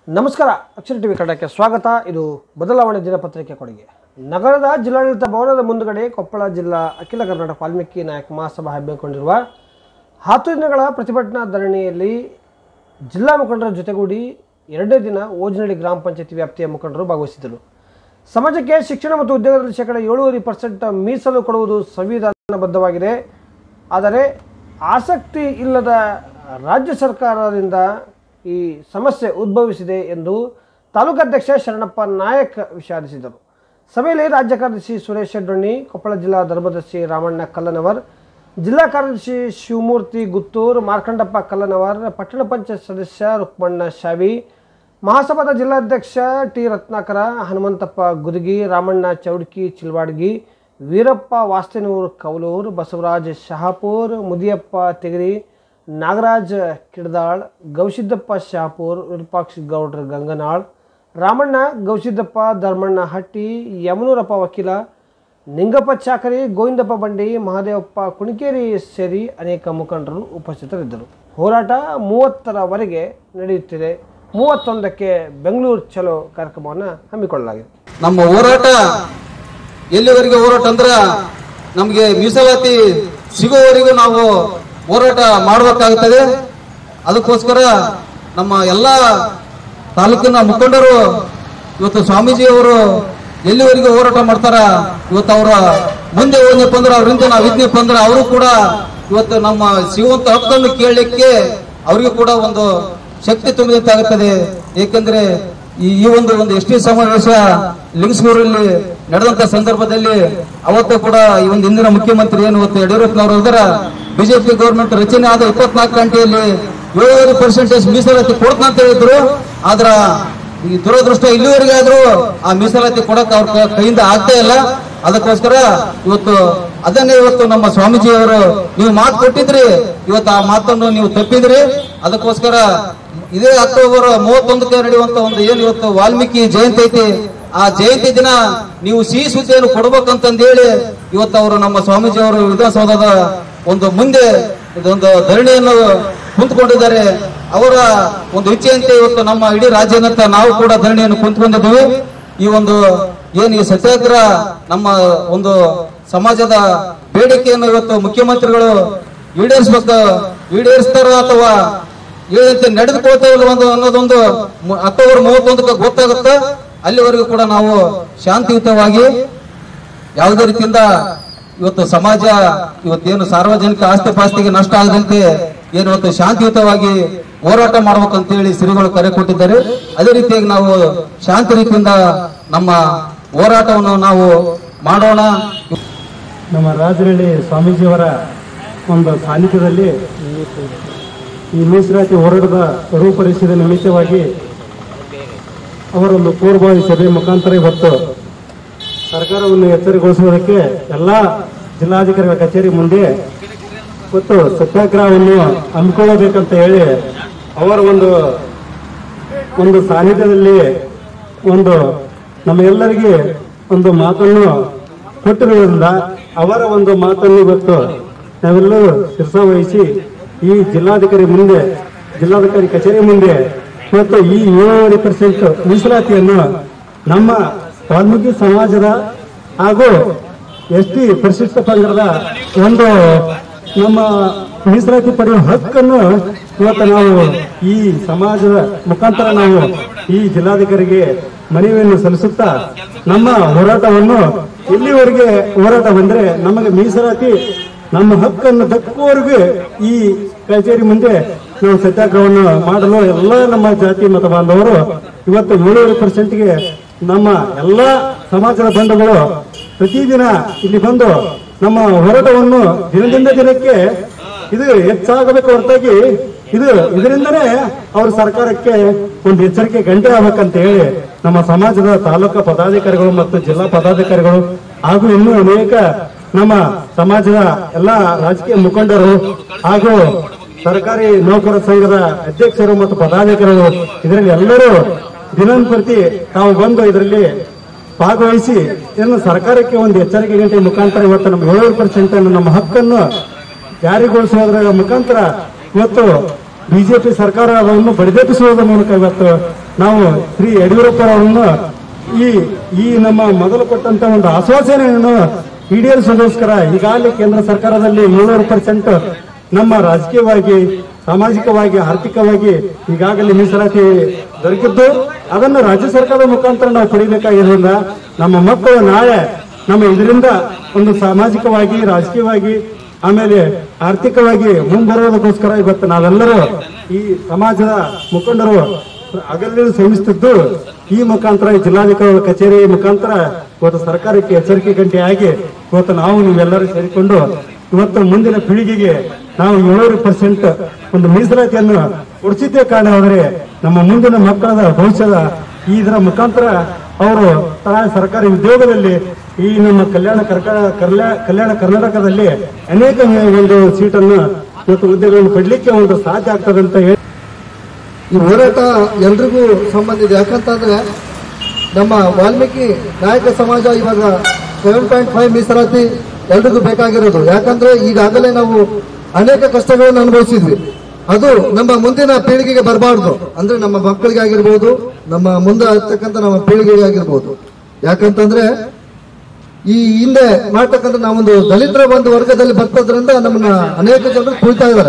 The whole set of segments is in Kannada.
ನಮಸ್ಕಾರ ಅಕ್ಷರ ಟಿವಿ ಕನ್ನಡಕ್ಕೆ ಸ್ವಾಗತ ಇದು ಬದಲಾವಣೆ ದಿನಪತ್ರಿಕೆ ಕೊಡುಗೆ ನಗರದ ಜಿಲ್ಲಾಡಳಿತ ಭವನದ ಮುಂದುಗಡೆ ಕೊಪ್ಪಳ ಜಿಲ್ಲಾ ಅಖಿಲ ಕರ್ನಾಟಕ ವಾಲ್ಮೀಕಿ ನಾಯಕ ಮಹಾಸಭಾ ಹಮ್ಮಿಕೊಂಡಿರುವ ಹತ್ತು ದಿನಗಳ ಪ್ರತಿಭಟನಾ ಧರಣಿಯಲ್ಲಿ ಜಿಲ್ಲಾ ಮುಖಂಡರ ಜೊತೆಗೂಡಿ ಎರಡನೇ ದಿನ ಓಜನಹಳ್ಳಿ ಗ್ರಾಮ ಪಂಚಾಯತಿ ವ್ಯಾಪ್ತಿಯ ಮುಖಂಡರು ಭಾಗವಹಿಸಿದ್ದರು ಸಮಾಜಕ್ಕೆ ಶಿಕ್ಷಣ ಮತ್ತು ಉದ್ಯೋಗದಲ್ಲಿ ಶೇಕಡ ಏಳೂವರೆ ಪರ್ಸೆಂಟ್ ಮೀಸಲು ಕೊಡುವುದು ಸಂವಿಧಾನಬದ್ಧವಾಗಿದೆ ಆದರೆ ಆಸಕ್ತಿ ಇಲ್ಲದ ರಾಜ್ಯ ಸರ್ಕಾರದಿಂದ ಈ ಸಮಸ್ಯೆ ಉದ್ಭವಿಸಿದೆ ಎಂದು ತಾಲೂಕಾಧ್ಯಕ್ಷ ಶರಣಪ್ಪ ನಾಯಕ್ ವಿಷಾದಿಸಿದರು ಸಭೆಯಲ್ಲಿ ರಾಜ್ಯ ಕಾರ್ಯದರ್ಶಿ ಸುರೇಶ್ ಶೆಡ್ಡೊಣ್ಣಿ ಕೊಪ್ಪಳ ಜಿಲ್ಲಾ ಧರ್ಮದರ್ಶಿ ರಾಮಣ್ಣ ಕಲ್ಲನವರ್ ಜಿಲ್ಲಾ ಕಾರ್ಯದರ್ಶಿ ಶಿವಮೂರ್ತಿ ಗುತ್ತೂರ್ ಮಾರ್ಕಂಡಪ್ಪ ಕಲ್ಲನವರ್ ಪಟ್ಟಣ ಪಂಚಾಯತ್ ಸದಸ್ಯ ರುಕ್ಮಣ್ಣ ಶಾವಿ ಮಹಾಸಭಾದ ಜಿಲ್ಲಾಧ್ಯಕ್ಷ ಟಿ ರತ್ನಾಕರ ಹನುಮಂತಪ್ಪ ಗುದಗಿ ರಾಮಣ್ಣ ಚೌಡ್ಕಿ ಚಿಲ್ವಾಡ್ಗಿ ವೀರಪ್ಪ ವಾಸ್ತನೂರು ಕೌಲೂರು ಬಸವರಾಜ್ ಶಹಾಪುರ್ ಮುದಿಯಪ್ಪ ತೆಗರಿ ನಾಗರಾಜ್ ಕಿಡ್ದಾಳ್ ಗೌಸಿದ್ದಪ್ಪ ಶಹಾಪುರ್ ವಿರೂಪಾಕ್ಷ ಗೌಡ್ರ ಗಂಗನಾಳ್ ರಾಮಣ್ಣ ಗೌಸಿದ್ದಪ್ಪ ಧರ್ಮಣ್ಣ ಹಟ್ಟಿ ಯಮನೂರಪ್ಪ ವಕೀಲ ನಿಂಗಪ್ಪ ಚಾಕರಿ ಗೋವಿಂದಪ್ಪ ಬಂಡಿ ಮಹಾದೇವಪ್ಪ ಕುಣಿಕೇರಿ ಸೇರಿ ಅನೇಕ ಮುಖಂಡರು ಉಪಸ್ಥಿತರಿದ್ದರು ಹೋರಾಟ ಮೂವತ್ತರವರೆಗೆ ನಡೆಯುತ್ತಿದೆ ಮೂವತ್ತೊಂದಕ್ಕೆ ಬೆಂಗಳೂರು ಚಲೋ ಕಾರ್ಯಕ್ರಮವನ್ನು ಹಮ್ಮಿಕೊಳ್ಳಲಾಗಿದೆ ನಮ್ಮ ಹೋರಾಟ ಎಲ್ಲಿವರೆಗೆ ಹೋರಾಟ ಅಂದ್ರ ನಮಗೆ ಮೀಸಲಾತಿ ಸಿಗುವವರೆಗೂ ನಾವು ಹೋರಾಟ ಮಾಡಬೇಕಾಗುತ್ತದೆ ಅದಕ್ಕೋಸ್ಕರ ನಮ್ಮ ಎಲ್ಲ ತಾಲೂಕಿನ ಮುಖಂಡರು ಇವತ್ತು ಸ್ವಾಮೀಜಿಯವರು ಎಲ್ಲಿವರೆಗೂ ಹೋರಾಟ ಮಾಡ್ತಾರ ಇವತ್ತು ಅವರ ಮುಂದೆ ಹೋದ್ನಪ್ಪ ಅಂದ್ರೆ ಅವರಿಂದ ನಾವು ಇದ್ನಪ್ಪ ಅಂದ್ರೆ ಅವರು ಕೂಡ ಇವತ್ತು ನಮ್ಮ ಸಿಗುವಂತ ಹಕ್ಕನ್ನು ಕೇಳಲಿಕ್ಕೆ ಅವರಿಗೂ ಕೂಡ ಒಂದು ಶಕ್ತಿ ತುಂಬಿದಂತಾಗುತ್ತದೆ ಏಕೆಂದ್ರೆ ಈ ಈ ಒಂದು ಒಂದು ಎಸ್ ಟಿ ಸಮಾವೇಶ ಲಿಂಗಸ್ಗೂರಲ್ಲಿ ನಡೆದಂತ ಸಂದರ್ಭದಲ್ಲಿ ಅವತ್ತು ಕೂಡ ಈ ಒಂದು ಹಿಂದಿನ ಮುಖ್ಯಮಂತ್ರಿ ಏನು ಇವತ್ತು ಯಡಿಯೂರಪ್ಪನವರು ಇದರ ಬಿಜೆಪಿ ಗೌರ್ಮೆಂಟ್ ರಚನೆ ಆದ ಇಪ್ಪತ್ನಾಲ್ಕು ಗಂಟೆಯಲ್ಲಿ ಏಳುವರೆ ಪರ್ಸೆಂಟೇಜ್ ಮೀಸಲಾತಿ ಕೊಡ್ತಾ ಅಂತ ಹೇಳಿದ್ರು ಆದ್ರ ಈ ದುರದೃಷ್ಟ ಇಲ್ಲಿವರೆಗೆ ಆದ್ರೂ ಆ ಮೀಸಲಾತಿ ಕೊಡಕ್ ಅವ್ರ ಕ- ಕೈಯಿಂದ ಆಗ್ತಾ ಇಲ್ಲ ಅದಕ್ಕೋಸ್ಕರ ಇವತ್ತು ಅದನ್ನೇ ಇವತ್ತು ನಮ್ಮ ಸ್ವಾಮೀಜಿಯವರು ನೀವು ಮಾತು ಕೊಟ್ಟಿದ್ರಿ ಇವತ್ತು ಆ ಮಾತನ್ನು ನೀವು ತಪ್ಪಿದ್ರಿ ಅದಕ್ಕೋಸ್ಕರ ಇದೇ ಅಕ್ಟೋಬರ್ ಮೂವತ್ತೊಂದಕ್ಕೆ ನಡೆಯುವಂತ ಒಂದು ಏನು ಇವತ್ತು ವಾಲ್ಮೀಕಿ ಜಯಂತಿ ಐತಿ ಆ ಜಯಂತಿ ದಿನ ನೀವು ಸಿಹಿ ಸುದ್ದಿಯನ್ನು ಕೊಡ್ಬೇಕಂತಂದೇಳಿ ಇವತ್ತು ಅವರು ನಮ್ಮ ಸ್ವಾಮೀಜಿ ಅವರು ವಿಧಾನಸೌಧದ ಒಂದು ಮುಂದೆ ಇದೊಂದು ಧರಣಿಯನ್ನು ಕುಂತ್ಕೊಂಡಿದ್ದಾರೆ ಅವರ ಒಂದು ಇಚ್ಛೆಯಂತೆ ಇವತ್ತು ನಮ್ಮ ಇಡೀ ರಾಜ್ಯದಂತ ನಾವು ಕೂಡ ಧರಣಿಯನ್ನು ಕುಂತ್ಕೊಂಡಿದ್ದೀವಿ ಈ ಒಂದು ಏನು ಈ ಸತ್ಯಾಗ್ರಹ ನಮ್ಮ ಒಂದು ಸಮಾಜದ ಬೇಡಿಕೆಯನ್ನು ಇವತ್ತು ಮುಖ್ಯಮಂತ್ರಿಗಳು ಈಡೇರಿಸಬೇಕು ಈಡೇರಿಸ್ತಾರ ಅಥವಾ ಹೇಳಿದಂತೆ ನಡೆದುಕೊಳ್ತಾ ಇಲ್ಲ ಒಂದು ಅನ್ನೋದೊಂದು ಮು- ಅಕ್ಟೋಬರ್ ಮೂವತ್ತೊಂದಕ್ಕೆ ಗೊತ್ತಾಗುತ್ತೆ ಅಲ್ಲಿವರೆಗೂ ಕೂಡ ನಾವು ಶಾಂತಿಯುತವಾಗಿ ಯಾವುದೇ ರೀತಿಯಿಂದ ಇವತ್ತು ಸಮಾಜ ಇವತ್ತೇನು ಸಾರ್ವಜನಿಕ ಆಸ್ತಿ ಪಾಸ್ತಿಗೆ ನಷ್ಟ ಆಗದಂತೆ ಏನು ಇವತ್ತು ಶಾಂತಿಯುತವಾಗಿ ಹೋರಾಟ ಮಾಡ್ಬೇಕಂತ ಹೇಳಿ ಶ್ರೀಗಳು ಕರೆ ಕೊಟ್ಟಿದ್ದಾರೆ ಅದೇ ರೀತಿಯಾಗಿ ನಾವು ಶಾಂತಿ ರೀತಿಯಿಂದ ನಮ್ಮ ಹೋರಾಟವನ್ನು ನಾವು ಮಾಡೋಣ ನಮ್ಮ ರಾಜನಹಳ್ಳಿ ಸ್ವಾಮೀಜಿಯವರ ಒಂದು ಸಾನ್ನಿಧ್ಯದಲ್ಲಿ ಈ ಮೀಸಲಾತಿ ಹೋರಾಟದ ರೂಪರೇಷದ ನಿಮಿತ್ತವಾಗಿ ಅವರೊಂದು ಪೂರ್ವಭಾವಿ ಸಭೆ ಮುಖಾಂತರ ಇವತ್ತು ಸರ್ಕಾರವನ್ನು ಎಚ್ಚರಗೊಳಿಸುವುದಕ್ಕೆ ಎಲ್ಲ ಜಿಲ್ಲಾಧಿಕಾರಿಗಳ ಕಚೇರಿ ಮುಂದೆ ಮತ್ತು ಸತ್ಯಾಗ್ರಹವನ್ನು ಹಮ್ಮಿಕೊಳ್ಳಬೇಕಂತ ಹೇಳಿ ಅವರ ಒಂದು ಒಂದು ಸಾನ್ನಿಧ್ಯದಲ್ಲಿ ಒಂದು ನಮ್ಮೆಲ್ಲರಿಗೆ ಒಂದು ಮಾತನ್ನು ಕೊಟ್ಟಿರುವುದರಿಂದ ಅವರ ಒಂದು ಮಾತನ್ನು ಇವತ್ತು ನಾವೆಲ್ಲರೂ ಶಿರಸ ವಹಿಸಿ ಈ ಜಿಲ್ಲಾಧಿಕಾರಿ ಮುಂದೆ ಜಿಲ್ಲಾಧಿಕಾರಿ ಕಚೇರಿ ಮುಂದೆ ಮತ್ತು ಈ ಏಳೂವರೆ ಪರ್ಸೆಂಟ್ ಮೀಸಲಾತಿಯನ್ನು ನಮ್ಮ ವಾಲ್ಮೀಕಿ ಸಮಾಜದ ಹಾಗೂ ಎಸ್ ಟಿ ಪರಿಶಿಷ್ಟ ಪಂಗಡದ ಒಂದು ನಮ್ಮ ಮೀಸಲಾತಿ ಪಡೆಯುವ ಹಕ್ಕನ್ನು ಇವತ್ತು ನಾವು ಈ ಸಮಾಜದ ಮುಖಾಂತರ ನಾವು ಈ ಜಿಲ್ಲಾಧಿಕಾರಿಗೆ ಮನವಿಯನ್ನು ಸಲ್ಲಿಸುತ್ತಾ ನಮ್ಮ ಹೋರಾಟವನ್ನು ಇಲ್ಲಿವರೆಗೆ ಹೋರಾಟ ಬಂದ್ರೆ ನಮಗೆ ಮೀಸಲಾತಿ ನಮ್ಮ ಹಕ್ಕನ್ನು ದಕ್ಕುವವರೆಗೂ ಈ ಕಚೇರಿ ಮುಂದೆ ನಾವು ಸತ್ಯಾಗ್ರಹವನ್ನು ಮಾಡಲು ಎಲ್ಲ ನಮ್ಮ ಜಾತಿ ಮತ ಬಾಂಧವರು ಇವತ್ತು ಏಳೂವರೆ ಪರ್ಸೆಂಟ್ಗೆ ನಮ್ಮ ಎಲ್ಲ ಸಮಾಜದ ಬಂಧುಗಳು ಪ್ರತಿದಿನ ಇಲ್ಲಿ ಬಂದು ನಮ್ಮ ಹೋರಾಟವನ್ನು ದಿನದಿಂದ ದಿನಕ್ಕೆ ಇದು ಹೆಚ್ಚಾಗಬೇಕು ಹೊರತಾಗಿ ಇದು ಇದರಿಂದನೇ ಅವ್ರ ಸರ್ಕಾರಕ್ಕೆ ಒಂದು ಎಚ್ಚರಿಕೆ ಗಂಟೆ ಆಗ್ಬೇಕಂತ ಹೇಳಿ ನಮ್ಮ ಸಮಾಜದ ತಾಲೂಕಾ ಪದಾಧಿಕಾರಿಗಳು ಮತ್ತು ಜಿಲ್ಲಾ ಪದಾಧಿಕಾರಿಗಳು ಹಾಗೂ ಇನ್ನೂ ಅನೇಕ ನಮ್ಮ ಸಮಾಜದ ಎಲ್ಲ ರಾಜಕೀಯ ಮುಖಂಡರು ಹಾಗೂ ಸರ್ಕಾರಿ ನೌಕರ ಸಂಘದ ಅಧ್ಯಕ್ಷರು ಮತ್ತು ಪದಾಧಿಕಾರಿಗಳು ಇದರಲ್ಲಿ ಎಲ್ಲರೂ ದಿನಂಪ್ರತಿ ತಾವು ಬಂದು ಇದರಲ್ಲಿ ಭಾಗವಹಿಸಿ ಇದನ್ನು ಸರ್ಕಾರಕ್ಕೆ ಒಂದು ಎಚ್ಚರಿಕೆ ಗಂಟೆ ಮುಖಾಂತರ ಇವತ್ತು ನಮ್ಮ ಏಳೂರು ಪರ್ಸೆಂಟ್ ನಮ್ಮ ಹಕ್ಕನ್ನು ಜಾರಿಗೊಳಿಸುವುದರ ಮುಖಾಂತರ ಇವತ್ತು ಬಿಜೆಪಿ ಸರ್ಕಾರವನ್ನು ಬಡಿದೆಬ್ಬಿಸುವುದರ ಮೂಲಕ ಇವತ್ತು ನಾವು ಶ್ರೀ ಯಡಿಯೂರಪ್ಪರವರನ್ನು ಈ ಈ ನಮ್ಮ ಮೊದಲು ಕೊಟ್ಟಂತ ಒಂದು ಆಶ್ವಾಸನೆಯನ್ನು ಈಡೇರಿಸೋದಕ್ಕೋಸ್ಕರ ಈಗಾಗಲೇ ಕೇಂದ್ರ ಸರ್ಕಾರದಲ್ಲಿ ಏಳ್ನೂರು ಪರ್ಸೆಂಟ್ ನಮ್ಮ ರಾಜಕೀಯವಾಗಿ ಸಾಮಾಜಿಕವಾಗಿ ಆರ್ಥಿಕವಾಗಿ ಈಗಾಗಲೇ ಮೀಸಲಾತಿ ದೊರಕಿದ್ದು ಅದನ್ನು ರಾಜ್ಯ ಸರ್ಕಾರದ ಮುಖಾಂತರ ನಾವು ಪಡಿಬೇಕಾಗಿರೋದ್ರಿಂದ ನಮ್ಮ ಮಕ್ಕಳು ನಾಳೆ ನಮ್ಮ ಇದರಿಂದ ಒಂದು ಸಾಮಾಜಿಕವಾಗಿ ರಾಜಕೀಯವಾಗಿ ಆಮೇಲೆ ಆರ್ಥಿಕವಾಗಿ ಮುಂಬರುವುದಕ್ಕೋಸ್ಕರ ಇವತ್ತು ನಾವೆಲ್ಲರೂ ಈ ಸಮಾಜದ ಮುಖಂಡರು ಅಗಲಿನ ಶ್ರಮಿಸುತ್ತಿದ್ದು ಈ ಮುಖಾಂತರ ಈ ಜಿಲ್ಲಾಧಿಕಾರಿ ಕಚೇರಿ ಮುಖಾಂತರ ಇವತ್ತು ಸರ್ಕಾರಕ್ಕೆ ಎಚ್ಚರಿಕೆ ಗಂಟೆಯಾಗಿ ಇವತ್ತು ನಾವು ನೀವೆಲ್ಲರೂ ಸೇರಿಕೊಂಡು ಇವತ್ತು ಮುಂದಿನ ಪೀಳಿಗೆಗೆ ನಾವು ಏಳೂರು ಪರ್ಸೆಂಟ್ ಒಂದು ಮೀಸಲಾತಿಯನ್ನು ಕೊಡಿಸಿದ್ದೇ ಕಾರಣವಾದರೆ ನಮ್ಮ ಮುಂದಿನ ಮಕ್ಕಳ ಭವಿಷ್ಯದ ಈ ಇದರ ಮುಖಾಂತರ ಅವರು ತಾ ಸರ್ಕಾರಿ ಉದ್ಯೋಗದಲ್ಲಿ ಈ ನಮ್ಮ ಕಲ್ಯಾಣ ಕರ್ಕಾ ಕಲ್ಯಾ- ಕಲ್ಯಾಣ ಕರ್ನಾಟಕದಲ್ಲಿ ಅನೇಕ ಒಂದು ಸೀಟನ್ನು ಇವತ್ತು ಹುದ್ದೆಗಳನ್ನು ಪಡಲಿಕ್ಕೆ ಒಂದು ಸಾಧ್ಯ ಆಗ್ತದೆ ಅಂತ ಹೇಳಿ ಈ ಹೋರಾಟ ಎಲ್ರಿಗೂ ಸಂಬಂಧ ಇದೆ ಯಾಕಂತಂದ್ರೆ ನಮ್ಮ ವಾಲ್ಮೀಕಿ ನಾಯಕ ಸಮಾಜ ಇವಾಗ ಸೆವೆನ್ ಪಾಯಿಂಟ್ ಫೈವ್ ಮೀಸಲಾತಿ ಎಲ್ರಿಗೂ ಬೇಕಾಗಿರೋದು ಯಾಕಂದ್ರೆ ಈಗಾಗಲೇ ನಾವು ಅನೇಕ ಕಷ್ಟಗಳನ್ನು ಅನುಭವಿಸಿದ್ವಿ ಅದು ನಮ್ಮ ಮುಂದಿನ ಪೀಳಿಗೆಗೆ ಬರಬಾರ್ದು ಅಂದ್ರೆ ನಮ್ಮ ಮಕ್ಕಳಿಗೆ ಆಗಿರ್ಬೋದು ನಮ್ಮ ಮುಂದೆ ಆಗ್ತಕ್ಕಂಥ ನಮ್ಮ ಪೀಳಿಗೆಗೆ ಆಗಿರ್ಬೋದು ಯಾಕಂತಂದ್ರೆ ಈ ಹಿಂದೆ ಮಾಡ್ತಕ್ಕಂಥ ನಾವೊಂದು ದಲಿತರ ಒಂದು ವರ್ಗದಲ್ಲಿ ಬರ್ತದ್ರಿಂದ ನಮ್ಮನ್ನ ಅನೇಕ ಜನರು ತುಳಿತಾ ಇದ್ದಾರೆ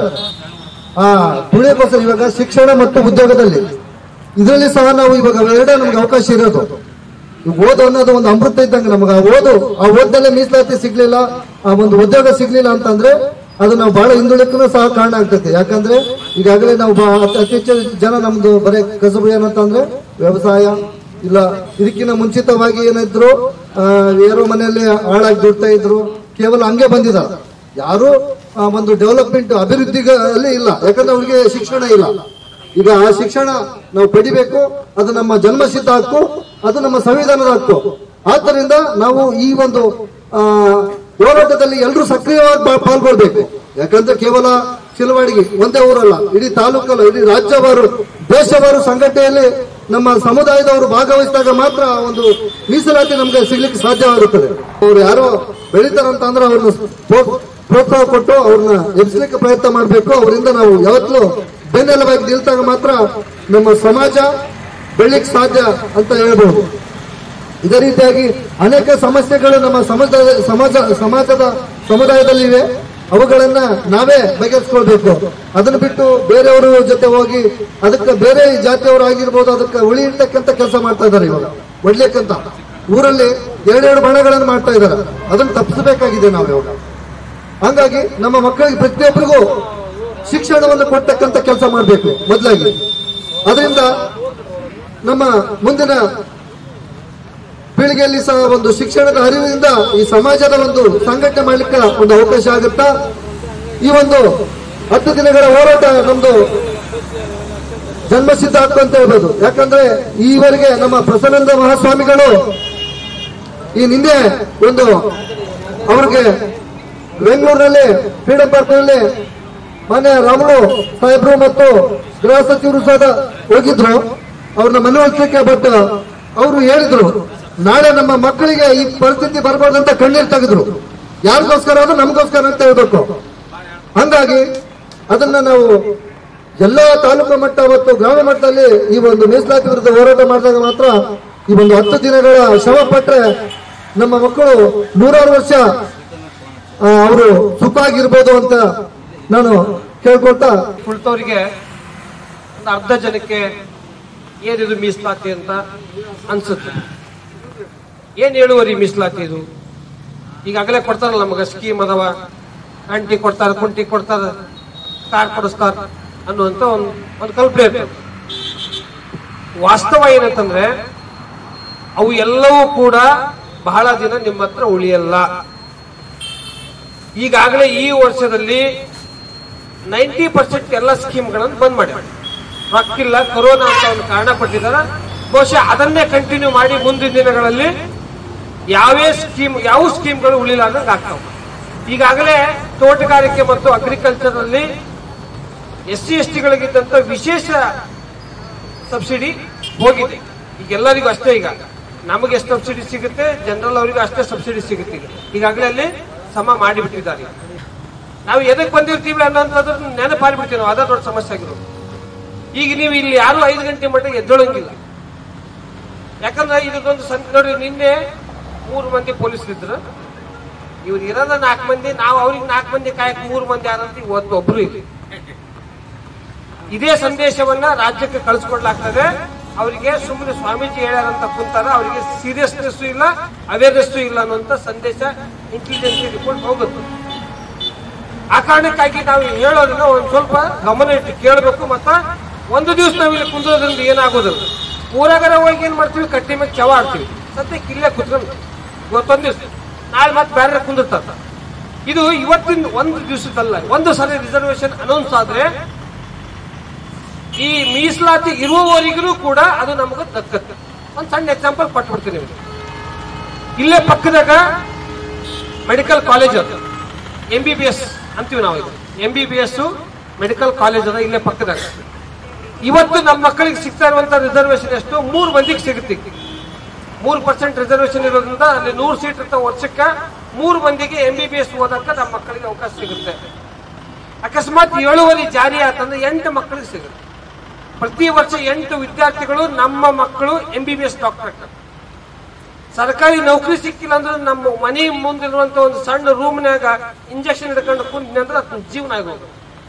ಆ ತುಳಿಯಕ್ಕೋಸ್ಕರ ಇವಾಗ ಶಿಕ್ಷಣ ಮತ್ತು ಉದ್ಯೋಗದಲ್ಲಿ ಇದರಲ್ಲಿ ಸಹ ನಾವು ಇವಾಗ ಎರಡೇ ನಮ್ಗೆ ಅವಕಾಶ ಇರೋದು ಈ ಓದು ಅನ್ನೋದು ಒಂದು ಅಮೃತ ಇದ್ದಂಗೆ ನಮಗೆ ಆ ಓದು ಆ ಓದಲ್ಲೇ ಮೀಸಲಾತಿ ಸಿಗ್ಲಿಲ್ಲ ಆ ಒಂದು ಉದ್ಯೋಗ ಸಿಗ್ಲಿಲ್ಲ ಅಂತಂದ್ರೆ ಅದು ನಾವು ಬಹಳ ಹಿಂದುಳಿಕೂ ಸಹ ಕಾರಣ ಆಗ್ತೈತೆ ಯಾಕಂದ್ರೆ ಈಗಾಗಲೇ ನಾವು ಬಾ- ಅತಿ ಅತಿ ಹೆಚ್ಚು ಜನ ನಮ್ದು ಬರೀ ಕಸಬು ಏನಂತಂದ್ರೆ ವ್ಯವಸಾಯ ಇಲ್ಲ ಇದಕ್ಕಿಂತ ಮುಂಚಿತವಾಗಿ ಏನಿದ್ರು ಆ, ಯಾರೋ ಮನೆಯಲ್ಲಿ ಹಾಳಾಗಿ ದುಡ್ತಾ ಇದ್ರು ಕೇವಲ ಹಂಗೆ ಬಂದಿದ್ದಾರೆ ಯಾರು ಆ, ಒಂದು ಡೆವಲಪ್ಮೆಂಟ್ ಅಭಿವೃದ್ಧಿಯಲ್ಲಿ ಇಲ್ಲ ಯಾಕಂದ್ರೆ ಅವ್ರಿಗೆ ಶಿಕ್ಷಣ ಇಲ್ಲ ಈಗ ಆ ಶಿಕ್ಷಣ ನಾವು ಪಡಿಬೇಕು ಅದು ನಮ್ಮ ಜನ್ಮಸಿದ್ಧ ಹಕ್ಕು ಅದು ನಮ್ಮ ಸಂವಿಧಾನದ ಹಕ್ಕು ಆದ್ದರಿಂದ ನಾವು ಈ ಒಂದು ಆ, ಹೋರಾಟದಲ್ಲಿ ಎಲ್ಲರೂ ಸಕ್ರಿಯವಾಗಿ ಪಾ- ಪಾಲ್ಗೊಳ್ಬೇಕು ಯಾಕಂದ್ರೆ ಕೇವಲ ಚಿಲವಾಡಿಗೆ ಒಂದೇ ಊರಲ್ಲ ಇಡೀ ತಾಲೂಕಲ್ಲ ಇಡೀ ರಾಜ್ಯವಾರು ದೇಶವಾರು ಸಂಘಟನೆಯಲ್ಲಿ ನಮ್ಮ ಸಮುದಾಯದವರು ಭಾಗವಹಿಸಿದಾಗ ಮಾತ್ರ ಆ ಒಂದು ಮೀಸಲಾತಿ ನಮ್ಗೆ ಸಿಗ್ಲಿಕ್ಕೆ ಸಾಧ್ಯವಾಗುತ್ತದೆ ಅವ್ರು ಯಾರೋ ಬೆಳಿತಾರಂತ ಅಂದ್ರೆ ಅವ್ರನ್ನ ಪ್ರೋ- ಪ್ರೋತ್ಸಾಹ ಕೊಟ್ಟು ಅವ್ರನ್ನ ಎಬ್ಸ್ಲಿಕ್ಕೆ ಪ್ರಯತ್ನ ಮಾಡಬೇಕು ಅವರಿಂದ ನಾವು ಯಾವತ್ತೂ ಬೆನ್ನೆಲುಬಾಗಿ ನಿಲ್ತಾಗ ಮಾತ್ರ ನಮ್ಮ ಸಮಾಜ ಬೆಳಿಕ್ ಸಾಧ್ಯ ಅಂತ ಹೇಳ್ಬೋದು ಇದೇ ರೀತಿಯಾಗಿ ಅನೇಕ ಸಮಸ್ಯೆಗಳು ನಮ್ಮ ಸಮಾಜ ಸಮಾಜ ಸಮಾಜದ ಸಮುದಾಯದಲ್ಲಿವೆ ಅವುಗಳನ್ನ ನಾವೇ ಬಗೆಹರಿಸ್ಕೊಳ್ಬೇಕು ಅದನ್ನ ಬಿಟ್ಟು ಬೇರೆಯವರು ಜೊತೆ ಹೋಗಿ ಅದಕ್ಕೆ ಬೇರೆ ಜಾತಿಯವರು ಆಗಿರ್ಬೋದು ಅದಕ್ಕೆ ಉಳಿ ಇರ್ತಕ್ಕಂಥ ಕೆಲಸ ಮಾಡ್ತಾ ಇದ್ದಾರೆ ಇವಾಗ ಒಡ್ಲಿಕ್ಕಂತ ಊರಲ್ಲಿ ಎರಡೆರಡು ಬಣಗಳನ್ನು ಮಾಡ್ತಾ ಇದ್ದಾರೆ ಅದನ್ನ ತಪ್ಪಿಸಬೇಕಾಗಿದೆ ನಾವು ಇವಾಗ ಹಂಗಾಗಿ ನಮ್ಮ ಮಕ್ಕಳಿಗೆ ಪ್ರತಿಯೊಬ್ಬರಿಗೂ ಶಿಕ್ಷಣವನ್ನು ಕೊಡ್ತಕ್ಕಂಥ ಕೆಲಸ ಮಾಡಬೇಕು ಮೊದಲಾಗಿ ಅದರಿಂದ ನಮ್ಮ ಮುಂದಿನ ಪೀಳಿಗೆಯಲ್ಲಿ ಸಹ ಒಂದು ಶಿಕ್ಷಣದ ಅರಿವಿನಿಂದ ಈ ಸಮಾಜದ ಒಂದು ಸಂಘಟನೆ ಮಾಡ್ಲಿಕ್ಕೆ ಒಂದು ಅವಕಾಶ ಆಗುತ್ತಾ ಈ ಒಂದು ಹತ್ತು ದಿನಗಳ ಹೋರಾಟ ನಮ್ದು ಜನ್ಮಸಿದ್ಧ ಹಕ್ಕು ಅಂತ ಹೇಳ್ಬೋದು ಯಾಕಂದ್ರೆ ಈವರೆಗೆ ನಮ್ಮ ಪ್ರಸನ್ನಂದ ಮಹಾಸ್ವಾಮಿಗಳು ಈ ನಿನ್ನೆ ಒಂದು ಅವ್ರಿಗೆ ಬೆಂಗಳೂರಿನಲ್ಲಿ ಫ್ರೀಡಂ ಪಾರ್ಕ್ನಲ್ಲಿ ಮಾನ್ಯ ರಾಮುಲು ಸಾಹೇಬ್ರು ಮತ್ತು ಗೃಹ ಸಚಿವರು ಸಹ ಹೋಗಿದ್ರು ಅವ್ರನ್ನ ಮನವೊಲಿಸಲಿಕ್ಕೆ ಬಟ್ ಅವರು ಹೇಳಿದ್ರು ನಾಳೆ ನಮ್ಮ ಮಕ್ಕಳಿಗೆ ಈ ಪರಿಸ್ಥಿತಿ ಬರಬಾರ್ದು ಅಂತ ಕಣ್ಣೀರು ತೆಗೆದ್ರು ಯಾರಿಗೋಸ್ಕರ ಅದು ನಮಗೋಸ್ಕರ ಅಂತ ಹೇಳ್ಬೇಕು ಹಂಗಾಗಿ ಅದನ್ನ ನಾವು ಎಲ್ಲ ತಾಲೂಕು ಮಟ್ಟ ಮತ್ತು ಗ್ರಾಮ ಮಟ್ಟದಲ್ಲಿ ಈ ಒಂದು ಮೀಸಲಾತಿ ವಿರುದ್ಧ ಹೋರಾಟ ಮಾಡಿದಾಗ ಮಾತ್ರ ಈ ಒಂದು ಹತ್ತು ದಿನಗಳ ಶ್ರಮ ಪಟ್ರೆ ನಮ್ಮ ಮಕ್ಕಳು ನೂರಾರು ವರ್ಷ ಅವರು ಸುಖ ಆಗಿರ್ಬೋದು ಅಂತ ನಾನು ಕೇಳ್ಕೊಳ್ತಾ ಕುಳಿತವರಿಗೆ ಒಂದು ಅರ್ಧ ಜನಕ್ಕೆ ಏನಿದು ಮೀಸಲಾತಿ ಅಂತ ಅನ್ಸುತ್ತೆ ಏನ್ ಹೇಳುವರಿ ಮೀಸಲಾತಿ ಇದು ಈಗಾಗಲೇ ಕೊಡ್ತಾರಲ್ಲ ನಮಗ ಸ್ಕೀಮ್ ಅದಾವ ಅಂಟಿ ಕೊಡ್ತಾರ ಕುಂಟಿ ಕೊಡ್ತಾರ ಕಾರ್ ಕೊಡಿಸ್ತಾರ ಅನ್ನುವಂತ ಒಂದು ಒಂದು ಕಲ್ಪನೆ ಇರ್ತದೆ ವಾಸ್ತವ ಏನಂತಂದ್ರೆ ಅವು ಎಲ್ಲವೂ ಕೂಡ ಬಹಳ ದಿನ ನಿಮ್ಮ ಹತ್ರ ಉಳಿಯಲ್ಲ ಈಗಾಗಲೇ ಈ ವರ್ಷದಲ್ಲಿ ನೈಂಟಿ ಪರ್ಸೆಂಟ್ ಎಲ್ಲ ಸ್ಕೀಮ್ಗಳನ್ನು ಬಂದ್ ಮಾಡಿ ರೊಕ್ಕಿಲ್ಲ ಕೊರೋನಾ ಅಂತ ಒಂದು ಕಾರಣ ಪಟ್ಟಿದ್ದಾರೆ ಬಹುಶಃ ಅದನ್ನೇ ಕಂಟಿನ್ಯೂ ಮಾಡಿ ಮುಂದಿನ ದಿನಗಳಲ್ಲಿ ಯಾವೇ ಸ್ಕೀಮ್ ಯಾವ ಸ್ಕೀಮ್ಗಳು ಉಳಿಲಾರ್ದಂಗೆ ಆಗ್ತಾವ ಈಗಾಗಲೇ ತೋಟಗಾರಿಕೆ ಮತ್ತು ಅಗ್ರಿಕಲ್ಚರ್ ಅಲ್ಲಿ ಎಸ್ ಸಿ ಎಸ್ ಟಿಗಳಿಗಿದ್ದಂತ ವಿಶೇಷ ಸಬ್ಸಿಡಿ ಹೋಗಿದೆ ಈಗ ಎಲ್ಲರಿಗೂ ಅಷ್ಟೇ ಈಗ ನಮಗೆ ಎಷ್ಟು ಸಬ್ಸಿಡಿ ಸಿಗುತ್ತೆ ಜನರಲ್ ಅವರಿಗೂ ಅಷ್ಟೇ ಸಬ್ಸಿಡಿ ಸಿಗುತ್ತೆ ಈಗ ಈಗಾಗಲೇ ಅಲ್ಲಿ ಸಮ ಮಾಡಿಬಿಟ್ಟಿದ್ದಾರೆ ನಾವು ಎದಕ್ಕೆ ಬಂದಿರ್ತೀವಿ ಅನ್ನೋಂಥದ್ದು ನೆನಪಾರಿಬಿಡ್ತೀವಿ ನಾವು ಅದೇ ದೊಡ್ಡ ಸಮಸ್ಯೆ ಆಗಿರೋದು ಈಗ ನೀವು ಇಲ್ಲಿ ಯಾರು ಐದು ಗಂಟೆ ಮಟ್ಟಿಗೆ ಎದ್ದೇಳಂಗಿಲ್ಲ ಯಾಕಂದ್ರೆ ಇದಕ್ಕೊಂದು ಸಂ- ನೋಡಿ ನಿನ್ನೆ ಮೂರು ಮಂದಿ ಪೊಲೀಸರಿದ್ರು ಇವ್ರು ಇರೋದ ನಾಲ್ಕು ಮಂದಿ ನಾವು ಅವ್ರಿಗೆ ನಾಲ್ಕು ಮಂದಿ ಕಾಯಕ್ ಮೂರು ಮಂದಿ ಯಾರಂತ ಇವತ್ತು ಒಬ್ರು ಇಲ್ಲ ಇದೇ ಸಂದೇಶವನ್ನ ರಾಜ್ಯಕ್ಕೆ ಕಳಿಸ್ಕೊಡ್ಲಾಗ್ತದೆ ಅವರಿಗೆ ಸುಮ್ಮನೆ ಸ್ವಾಮೀಜಿ ಹೇಳ್ಯಾರಂತ ಕುಂತಾರ ಅವರಿಗೆ ಸೀರಿಯಸ್ನೆಸ್ ಇಲ್ಲ ಅವೇರ್ನೆಸ್ ಇಲ್ಲ ಅನ್ನುವಂತ ಸಂದೇಶ ಇಂಟೆಲಿಜೆನ್ಸ್ ರಿಪೋರ್ಟ್ ಹೋಗುತ್ತೆ ಆ ಕಾರಣಕ್ಕಾಗಿ ನಾವು ಹೇಳೋದನ್ನ ಒಂದ್ ಸ್ವಲ್ಪ ಗಮನ ಇಟ್ಟು ಕೇಳಬೇಕು ಮತ್ತ ಒಂದು ದಿವಸ ನಾವು ಇಲ್ಲಿ ಕುಂದ್ರೋದ್ರಿಂದ ಏನಾಗೋದಿಲ್ಲ ಊರಾಗರ ಹೋಗಿ ಏನ್ ಮಾಡ್ತೀವಿ ಕಟ್ಟಿ ಮೇಲೆ ಚವ ಆಡ್ತೀವಿ ಸದ್ಯಕ್ಕೆ ಇಲ್ಲೇ ಕುತ್ಕೊಂಡು ಇವತ್ತೊಂದ್ ದಿವಸ ನಾಳೆ ಮತ್ತೆ ಬೇರೆ ಕುಂದಿರ್ತಾರ ಇದು ಇವತ್ತಿನ ಒಂದು ದಿವಸದಲ್ಲ ಒಂದು ಸಲ ರಿಸರ್ವೇಶನ್ ಅನೌನ್ಸ್ ಆದ್ರೆ ಈ ಮೀಸಲಾತಿ ಇರುವವರಿಗೂ ಕೂಡ ಅದು ನಮಗೆ ದಕ್ಕತ್ತೆ ಒಂದು ಸಣ್ಣ ಎಕ್ಸಾಂಪಲ್ ಕೊಟ್ಬಿಡ್ತೀನಿ ನಿಮಗೆ ಇಲ್ಲೇ ಪಕ್ಕದಾಗ ಮೆಡಿಕಲ್ ಕಾಲೇಜ್ ಅದು ಎಂ ಬಿ ಬಿ ಎಸ್ ಅಂತೀವಿ ನಾವು ಇದು M B B S medical college ಅದ ಇಲ್ಲೇ ಪಕ್ಕದಾಗ ಇವತ್ತು ನಮ್ಮ ಮಕ್ಕಳಿಗೆ ಸಿಗ್ತಾ ಇರುವಂತ ರಿಸರ್ವೇಶನ್ ಎಷ್ಟು ಮೂರು ಮಂದಿಗೆ ಸಿಗುತ್ತೆ ಮೂರು ಪರ್ಸೆಂಟ್ ರಿಸರ್ವೇಶನ್ ಇರೋದ್ರಿಂದ ಅಲ್ಲಿ ನೂರು ಸೀಟ್ ಇರ್ತಾವ ವರ್ಷಕ್ಕೆ ಮೂರು ಮಂದಿಗೆ ಎಂ ಬಿ ಬಿ ಎಸ್ ಓದಕ್ಕೆ ನಮ್ಮ ಮಕ್ಕಳಿಗೆ ಅವಕಾಶ ಸಿಗುತ್ತೆ ಅಕಸ್ಮಾತ್ ಏಳುವರೆ ಜಾರಿ ಆತಂದ್ರೆ ಎಂಟು ಮಕ್ಕಳಿಗೆ ಸಿಗುತ್ತೆ ಪ್ರತಿ ವರ್ಷ ಎಂಟು ವಿದ್ಯಾರ್ಥಿಗಳು ನಮ್ಮ ಮಕ್ಕಳು M B B S doctor ಆಗ್ತಾರೆ ಸರ್ಕಾರಿ ನೌಕರಿ ಸಿಕ್ಕಿಲ್ಲ ಅಂದ್ರೆ ನಮ್ಮ ಮನೆ ಮುಂದಿರುವಂತ ಒಂದು ಸಣ್ಣ ರೂಮ್ನ್ಯಾಗ ಇಂಜೆಕ್ಷನ್ ಹಿಡ್ಕೊಂಡು ಕುಂತೀನಿ ಅಂದ್ರೆ ಅದನ್ನ ಜೀವನ ಆಗೋದು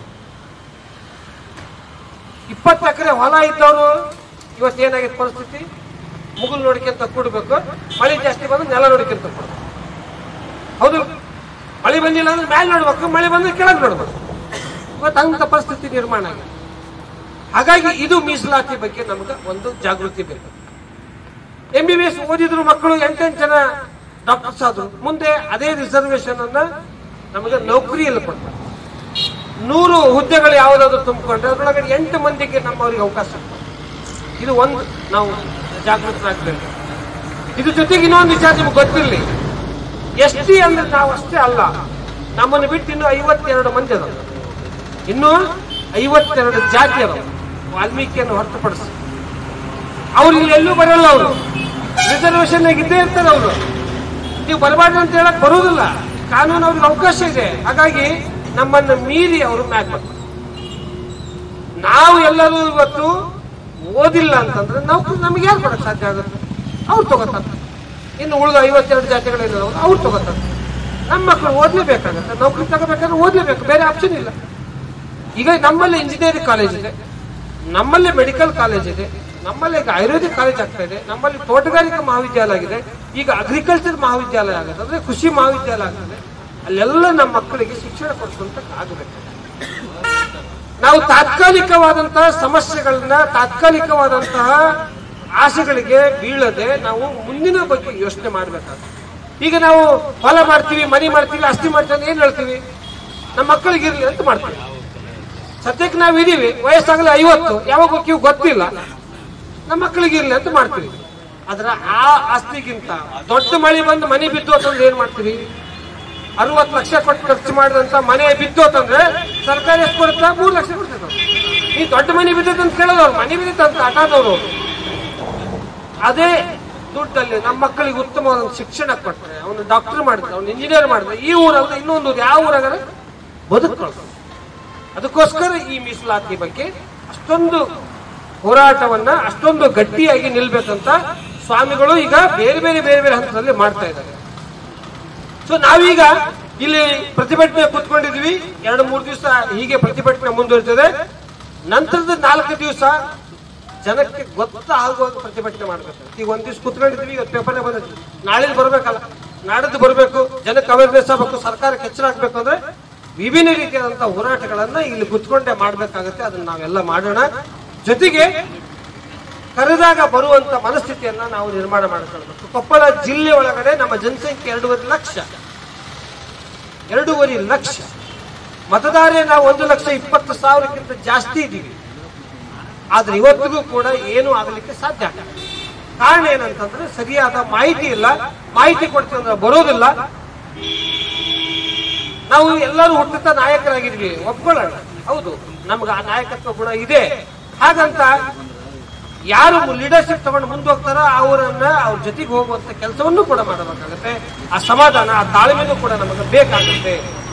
ಇಪ್ಪತ್ತು ಎಕರೆ ಹೊಲ ಇದ್ದವರು ಇವತ್ತು ಏನಾಗಿದೆ ಪರಿಸ್ಥಿತಿ ಮುಗುಲ್ ನೋಡ್ಕೊಂತ ಕೂಡ್ಬೇಕು ಮಳೆ ಜಾಸ್ತಿ ಬಂದ್ರೆ ನೆಲ ನೋಡ್ಕೊಂತ ಕೊಡ್ಬೇಕು ಹೌದು ಮಳೆ ಬಂದಿಲ್ಲ ಅಂದ್ರೆ ಮೇಲೆ ನೋಡ್ಬೇಕು ಮಳೆ ಬಂದ್ರೆ ಕೆಳಗೆ ನೋಡ್ಬೇಕು ಇವತ್ತು ಅಂತ ಪರಿಸ್ಥಿತಿ ನಿರ್ಮಾಣ ಆಗಿದೆ ಹಾಗಾಗಿ ಇದು ಮೀಸಲಾತಿ ಬಗ್ಗೆ ನಮ್ಗೆ ಒಂದು ಜಾಗೃತಿ ಬೇಕು ಎಂ ಬಿ ಬಿ ಎಸ್ ಓದಿದ್ರು ಮಕ್ಕಳು ಎಂಟೆಂಟು ಜನ ಡಾಕ್ಟರ್ಸ್ ಆದ್ರು ಮುಂದೆ ಅದೇ ರಿಸರ್ವೇಶನ್ ಅನ್ನ ನಮಗೆ ನೌಕರಿಯಲ್ಲಿ ಕೊಡ್ತಾರೆ ನೂರು ಹುದ್ದೆಗಳು ಯಾವುದಾದ್ರು ತುಂಬಿಕೊಂಡ್ರೆ ಅದರೊಳಗಡೆ ಎಂಟು ಮಂದಿಗೆ ನಮ್ಮವರಿಗೆ ಅವಕಾಶ ಕೊಡ್ತಾರೆ. ಇದು ಒಂದು ನಾವು ಜಾಗೃತರಾಗಬೇಕು ಇದ್ರ ಜೊತೆಗೆ ಇನ್ನೊಂದು ವಿಚಾರ ನಿಮ್ಗೆ ಗೊತ್ತಿರಲಿ ಎಸ್ ಟಿ ಅಂದ್ರೆ ನಾವು ಅಷ್ಟೇ ಅಲ್ಲ ನಮ್ಮನ್ನು ಬಿಟ್ಟು ಇನ್ನು ಐವತ್ತೆರಡು ಮಂದಿ ಅದ ಇನ್ನು ಐವತ್ತೆರಡು ಜಾತಿ ಅದಾವ ವಾಲ್ಮೀಕಿಯನ್ನು ಹೊರತುಪಡಿಸಿ ಅವ್ರು ಇಲ್ಲಿ ಎಲ್ಲೂ ಬರಲ್ಲ ಅವರು ರಿಸರ್ವೇಶನ್ ಇದ್ದೇ ಇರ್ತಾರೆ ಅವರು ನೀವು ಬರಬಾರ್ದು ಅಂತ ಹೇಳಕ್ ಬರುವುದಿಲ್ಲ ಕಾನೂನು ಅವ್ರಿಗೆ ಅವಕಾಶ ಇದೆ ಹಾಗಾಗಿ ನಮ್ಮನ್ನು ಮೀರಿ ಅವರು ಮ್ಯಾಕ್ ಬರ್ತಾರೆ ನಾವು ಎಲ್ಲರೂ ಇವತ್ತು ಓದಿಲ್ಲ ಅಂತಂದ್ರೆ ನೌಕರಿ ನಮಗೆ ಯಾರು ಕೊಡಕ್ ಸಾಧ್ಯ ಆಗುತ್ತೆ ಅವ್ರು ತಗೋತಾರೆ ಇನ್ನು ಉಳಿದ ಐವತ್ತೆರಡು ಜಾತಿಗಳೇನಿದಾವೆ ಅವ್ರು ತಗೋತಾರೆ ನಮ್ಮ ಮಕ್ಕಳು ಓದ್ಲೇಬೇಕಾಗತ್ತೆ ನೌಕರಿ ತಗೋಬೇಕಾದ್ರೆ ಓದ್ಲೇಬೇಕು ಬೇರೆ ಆಪ್ಷನ್ ಇಲ್ಲ ಈಗ ನಮ್ಮಲ್ಲಿ ಇಂಜಿನಿಯರಿಂಗ್ ಕಾಲೇಜ್ ಇದೆ ನಮ್ಮಲ್ಲಿ ಮೆಡಿಕಲ್ ಕಾಲೇಜ್ ಇದೆ ನಮ್ಮಲ್ಲಿ ಈಗ ಆಯುರ್ವೇದಿಕ್ ಕಾಲೇಜ್ ಆಗ್ತಾ ಇದೆ ನಮ್ಮಲ್ಲಿ ತೋಟಗಾರಿಕಾ ಮಹಾವಿದ್ಯಾಲಯ ಆಗಿದೆ ಈಗ ಅಗ್ರಿಕಲ್ಚರ್ ಮಹಾವಿದ್ಯಾಲಯ ಆಗಿದೆ ಅಂದ್ರೆ ಕೃಷಿ ಮಹಾವಿದ್ಯಾಲಯ ಆಗ್ತದೆ ಅಲ್ಲೆಲ್ಲ ನಮ್ಮ ಮಕ್ಕಳಿಗೆ ಶಿಕ್ಷಣ ಕೊಡಿಸುವಂತ ಆಗಬೇಕು ನಾವು ತಾತ್ಕಾಲಿಕವಾದಂತಹ ಸಮಸ್ಯೆಗಳನ್ನ ತಾತ್ಕಾಲಿಕವಾದಂತಹ ಆಸೆಗಳಿಗೆ ಬೀಳದೆ ನಾವು ಮುಂದಿನ ಬಗ್ಗೆ ಯೋಚನೆ ಮಾಡಬೇಕಾಗುತ್ತೆ ಈಗ ನಾವು ಹೊಲ ಮಾಡ್ತೀವಿ ಮನೆ ಮಾಡ್ತೀವಿ ಆಸ್ತಿ ಮಾಡ್ತೀವಿ ಅಂತ ಏನ್ ಹೇಳ್ತೀವಿ ನಮ್ಮ ಮಕ್ಕಳಿಗೆ ಇರ್ಲಿ ಅಂತ ಮಾಡ್ತೀವಿ ಸದ್ಯಕ್ಕೆ ನಾವು ಇದೀವಿ ವಯಸ್ಸಾಗಲಿ ಐವತ್ತು ಯಾವಾಗ ಹೋಗ್ತೀವಿ ಗೊತ್ತಿಲ್ಲ ನಮ್ಮ ಮಕ್ಕಳಿಗೆ ಇರ್ಲಿ ಅಂತ ಮಾಡ್ತೀವಿ ಆದ್ರೆ ಆ ಆಸ್ತಿಗಿಂತ ದೊಡ್ಡ ಮಳೆ ಬಂದು ಮನೆ ಬಿದ್ದು ಅಂತಂದ್ರೆ ಏನ್ ಮಾಡ್ತೀವಿ ಅರವತ್ತು ಲಕ್ಷ ಕೊಟ್ಟು ಖರ್ಚು ಮಾಡಿದಂತ ಮನೆ ಬಿದ್ದು ಅಂತಂದ್ರೆ ಸರ್ಕಾರ ಎಷ್ಟು ಕೊಡುತ್ತಾ ಮೂರು ಲಕ್ಷ ಕೊಡ್ತದೆ ಈ ದೊಡ್ಡ ಮನೆ ಬಿದ್ದೈತೆ ಅಂತ ಕೇಳೋದವ್ರು ಮನೆ ಬಿದ್ದಿತ್ತು ಅಂತ ಆಟಾದವರು ಅದೇ ದುಡ್ಡಲ್ಲಿ ನಮ್ಮ ಮಕ್ಕಳಿಗೆ ಉತ್ತಮವಾದ ಒಂದು ಶಿಕ್ಷಣ ಕೊಟ್ಟರೆ ಅವನು ಡಾಕ್ಟರ್ ಮಾಡಿದ್ರೆ ಅವನು ಇಂಜಿನಿಯರ್ ಮಾಡಿದ್ರೆ ಈ ಊರಲ್ಲ ಇನ್ನೊಂದು ಊರು ಯಾವ ಊರಾಗರ ಬದುಕೊಳ್ತಾರೆ ಅದಕ್ಕೋಸ್ಕರ ಈ ಮೀಸಲಾತಿ ಬಗ್ಗೆ ಅಷ್ಟೊಂದು ಹೋರಾಟವನ್ನ ಅಷ್ಟೊಂದು ಗಟ್ಟಿಯಾಗಿ ನಿಲ್ಬೇಕಂತ ಸ್ವಾಮಿಗಳು ಈಗ ಬೇರೆ ಬೇರೆ ಬೇರೆ ಬೇರೆ ಹಂತದಲ್ಲಿ ಮಾಡ್ತಾ ಇದ್ದಾರೆ ಸೊ ನಾವೀಗ ಇಲ್ಲಿ ಪ್ರತಿಭಟನೆ ಕೂತ್ಕೊಂಡಿದ್ವಿ ಎರಡು ಮೂರು ದಿವಸ ಹೀಗೆ ಪ್ರತಿಭಟನೆ ಮುಂದುವರಿತದೆ ನಂತರದ ನಾಲ್ಕು ದಿವಸ ಜನಕ್ಕೆ ಗೊತ್ತಾಗುವಾಗ ಪ್ರತಿಭಟನೆ ಮಾಡ್ಬೇಕು ಈಗ ಒಂದ್ ದಿವಸ ಕೂತ್ಕೊಂಡಿದ್ವಿ ಇವತ್ತು ಪೇಪರ್ನೇ ಬಂದಿದ್ವಿ ನಾಳೆ ಬರ್ಬೇಕಲ್ಲ ನಾಡಿದ್ದು ಬರಬೇಕು ಜನಕ್ಕೆ ಅವೇರ್ನೆಸ್ ಆಗಬೇಕು ಸರ್ಕಾರಕ್ಕೆ ಎಚ್ಚರ ಆಗ್ಬೇಕು ಅಂದ್ರೆ ವಿಭಿನ್ನ ರೀತಿಯಾದಂತಹ ಹೋರಾಟಗಳನ್ನ ಇಲ್ಲಿ ಕುತ್ಕೊಂಡೇ ಮಾಡ್ಬೇಕಾಗತ್ತೆ ಅದನ್ನ ನಾವೆಲ್ಲ ಮಾಡೋಣ ಜೊತೆಗೆ ಕರೆದಾಗ ಬರುವಂತ ಮನಸ್ಥಿತಿಯನ್ನ ನಾವು ನಿರ್ಮಾಣ ಮಾಡಿಕೊಳ್ಬೇಕು ಕೊಪ್ಪಳ ಜಿಲ್ಲೆ ಒಳಗಡೆ ನಮ್ಮ ಜನಸಂಖ್ಯೆ ಎರಡೂವರೆ ಲಕ್ಷ ಎರಡೂವರೆ ಲಕ್ಷ ಮತದಾರೇ ನಾವು ಒಂದು ಲಕ್ಷ ಇಪ್ಪತ್ತು ಸಾವಿರಕ್ಕಿಂತ ಜಾಸ್ತಿ ಇದ್ದೀವಿ ಆದ್ರೆ ಇವತ್ತಿಗೂ ಕೂಡ ಏನು ಆಗಲಿಕ್ಕೆ ಸಾಧ್ಯ ಆಗಲ್ಲ ಕಾರಣ ಏನಂತಂದ್ರೆ ಸರಿಯಾದ ಮಾಹಿತಿ ಇಲ್ಲ ಮಾಹಿತಿ ಕೊಡ್ತೀವಿ ಅಂದ್ರೆ ಬರೋದಿಲ್ಲ ನಾವು ಎಲ್ಲರೂ ಹುಟ್ಟುತ್ತಾ ನಾಯಕರಾಗಿದ್ವಿ ಒಪ್ಕೊಳ್ಳೋಣ ಹೌದು ನಮ್ಗೆ ಆ ನಾಯಕತ್ವ ಗುಣ ಇದೆ ಹಾಗಂತ ಯಾರು ಲೀಡರ್ಶಿಪ್ ತಗೊಂಡು ಮುಂದೆ ಹೋಗ್ತಾರೋ ಅವರನ್ನ ಅವ್ರ ಜೊತೆಗೆ ಹೋಗುವಂತ ಕೆಲಸವನ್ನು ಕೂಡ ಮಾಡಬೇಕಾಗುತ್ತೆ ಆ ಸಮಾಧಾನ ಆ ತಾಳ್ಮೆನೂ ಕೂಡ ನಮಗೆ ಬೇಕಾಗುತ್ತೆ